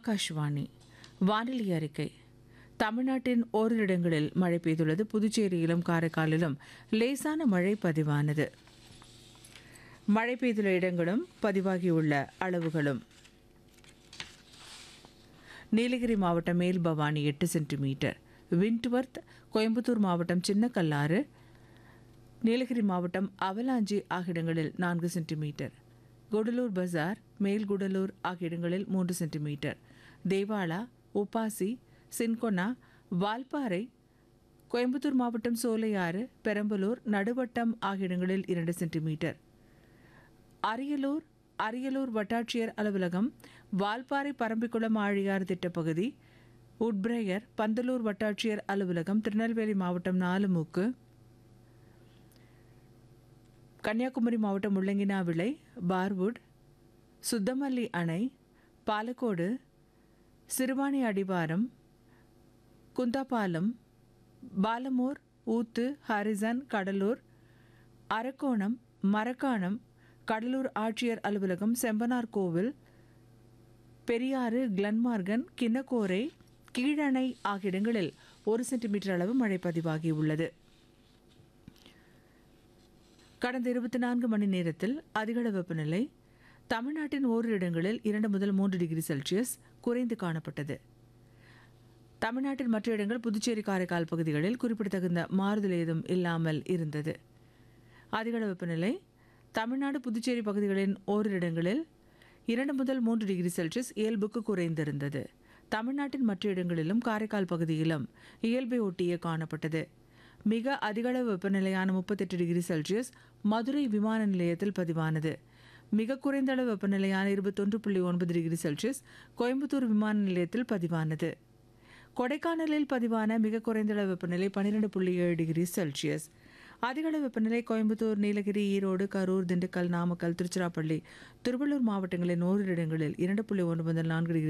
ஆகாஷ்வாணி வானிலை அறிக்கை தமிழ்நாட்டின் ஓரிரு இடங்களில் மழை பெய்துள்ளது புதுச்சேரியிலும் காரைக்காலிலும் லேசான மழை பதிவானது மழை பெய்துள்ள இடங்களும் பதிவாகியுள்ள அளவுகளும் நீலகிரி மாவட்டம் மேல்பவானி எட்டு சென்டிமீட்டர் விண்ட்வர்த் கோயம்புத்தூர் மாவட்டம் சின்னக்கல்லாறு நீலகிரி மாவட்டம் அவலாஞ்சி ஆகிய இடங்களில் நான்கு சென்டிமீட்டர் குடலூர் பஜார் மேல்குடலூர் ஆகிய இடங்களில் மூன்று சென்டிமீட்டர் தேவாலா உப்பாசி சின்கொனா வால்பாறை கோயம்புத்தூர் மாவட்டம் சோலையாறு பெரம்பலூர் நடுவட்டம் ஆகிய இடங்களில் இரண்டு சென்டிமீட்டர் அரியலூர் அரியலூர் வட்டாட்சியர் அலுவலகம் வால்பாறை பரம்பிக்குளம் ஆழியார் திட்டப்பகுதி உட்பிரேயர் பந்தலூர் வட்டாட்சியர் அலுவலகம் திருநெல்வேலி மாவட்டம் நாலுமூக்கு கன்னியாகுமரி மாவட்டம் முள்ளங்கினாவிளை பார்வுட் சுத்தமல்லி அணை பாலக்கோடு சிறுவாணி அடிவாரம் குந்தாபாலம் பாலமூர் ஊத்து ஹரிசன் கடலூர் அரக்கோணம் மரக்காணம் கடலூர் ஆட்சியர் அலுவலகம் செம்பனார் கோவில் பெரியாறு கிளன்மார்கன் கிண்ணக்கோரை கீழணை ஆகிய இடங்களில் ஒரு சென்டிமீட்டர் அளவு மழை பதிவாகியுள்ளது கடந்த இருபத்தி நான்கு மணி நேரத்தில் அதிகள வெப்பநிலை தமிழ்நாட்டின் ஓரிரு இடங்களில் இரண்டு முதல் மூன்று டிகிரி செல்சியஸ் குறைந்து காணப்பட்டது தமிழ்நாட்டின் மற்ற இடங்கள் புதுச்சேரி காரைக்கால் பகுதிகளில் குறிப்பிடத்தகுந்த மாறுதல் ஏதும் இல்லாமல் இருந்தது அதிகள வெப்பநிலை தமிழ்நாடு புதுச்சேரி பகுதிகளின் ஓரிரு இடங்களில் இரண்டு முதல் மூன்று டிகிரி செல்சியஸ் இயல்புக்கு குறைந்திருந்தது தமிழ்நாட்டின் மற்ற இடங்களிலும் காரைக்கால் பகுதியிலும் இயல்பை ஒட்டியே காணப்பட்டது மிக அதிகளவு வெப்பநிலையான முப்பத்தெட்டு டிகிரி செல்சியஸ் மதுரை விமான நிலையத்தில் பதிவானது மிக குறைந்த அளவு வெப்பநிலையான இருபத்தொன்று புள்ளி ஒன்பது டிகிரி செல்சியஸ் கோயம்புத்தூர் விமான நிலையத்தில் பதிவானது கொடைக்கானலில் பதிவான மிக குறைந்த அளவு வெப்பநிலை பன்னிரெண்டு புள்ளி ஏழு டிகிரி செல்சியஸ் அதிகளவு வெப்பநிலை கோயம்புத்தூர் நீலகிரி ஈரோடு கரூர் திண்டுக்கல் நாமக்கல் திருச்சிராப்பள்ளி திருவள்ளூர் மாவட்டங்களின் ஓரிரு இடங்களில் இரண்டு புள்ளி ஒன்று முதல் நான்கு டிகிரி